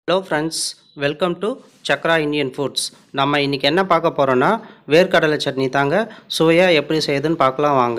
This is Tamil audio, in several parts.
hello friends welcome to Chakra Indian foods நம்ம இன்றைக்கி என்ன பார்க்க போகிறோன்னா வேர்க்கடலை சட்னி தாங்க சுவையாக எப்படி செய்யுதுன்னு பார்க்கலாம் வாங்க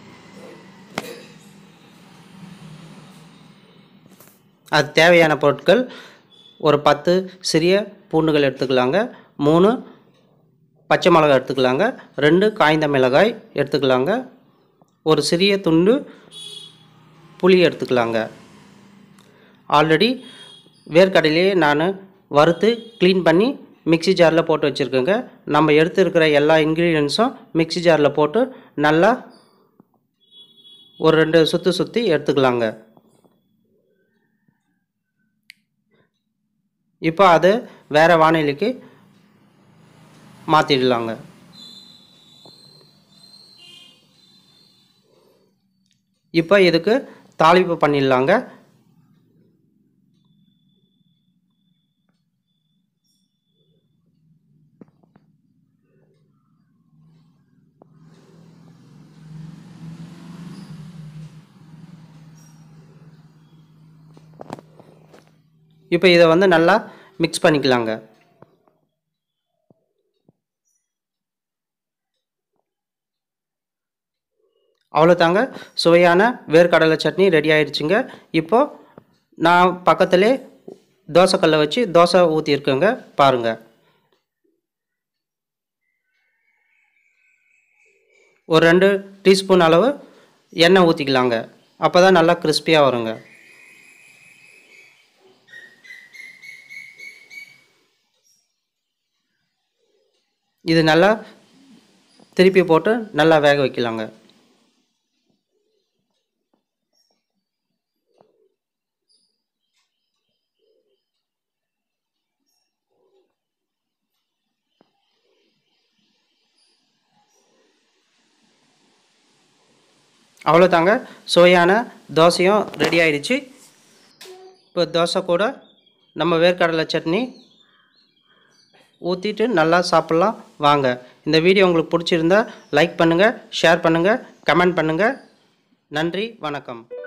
அது தேவையான பொருட்கள் ஒரு பத்து சிறிய பூண்டுகள் எடுத்துக்கலாங்க மூணு பச்சை மிளகாய் எடுத்துக்கலாங்க ரெண்டு காய்ந்த மிளகாய் எடுத்துக்கலாங்க ஒரு சிறிய துண்டு புளி எடுத்துக்கலாங்க ஆல்ரெடி வேர்க்கடலையே நான் வறுத்து க்ளீன் பண்ணி மிக்ஸி ஜாரில் போட்டு வச்சுருக்கேங்க நம்ம எடுத்துருக்கிற எல்லா இன்க்ரீடியன்ஸும் மிக்ஸி ஜாரில் போட்டு நல்லா ஒரு ரெண்டு சுற்றி சுற்றி எடுத்துக்கலாங்க இப்போ அது வேறு வானிலைக்கு மாற்றிடலாங்க இப்போ இதுக்கு தாளிப்பு பண்ணிடலாங்க இப்போ இதை வந்து நல்லா மிக்ஸ் பண்ணிக்கலாங்க அவ்வளோதாங்க சுவையான வேர்க்கடலை சட்னி ரெடி ஆயிடுச்சுங்க இப்போது நான் பக்கத்துலேயே தோசைக்கல்லை வச்சு தோசை ஊற்றிருக்கேங்க பாருங்கள் ஒரு ரெண்டு டீஸ்பூன் அளவு எண்ணெய் ஊற்றிக்கலாங்க அப்போ தான் நல்லா கிறிஸ்பியாக வருங்க இது நல்லா திருப்பி போட்டு நல்லா வேக வைக்கலாங்க அவ்வளோதாங்க சுவையான தோசையும் ரெடி ஆயிடுச்சு இப்போ தோசை கூட நம்ம வேர்க்கடலை சட்னி ஊற்றிட்டு நல்லா சாப்பிட்லாம் வாங்க இந்த வீடியோ உங்களுக்கு பிடிச்சிருந்தா லைக் பண்ணுங்கள் ஷேர் பண்ணுங்கள் கமெண்ட் பண்ணுங்கள் நன்றி வணக்கம்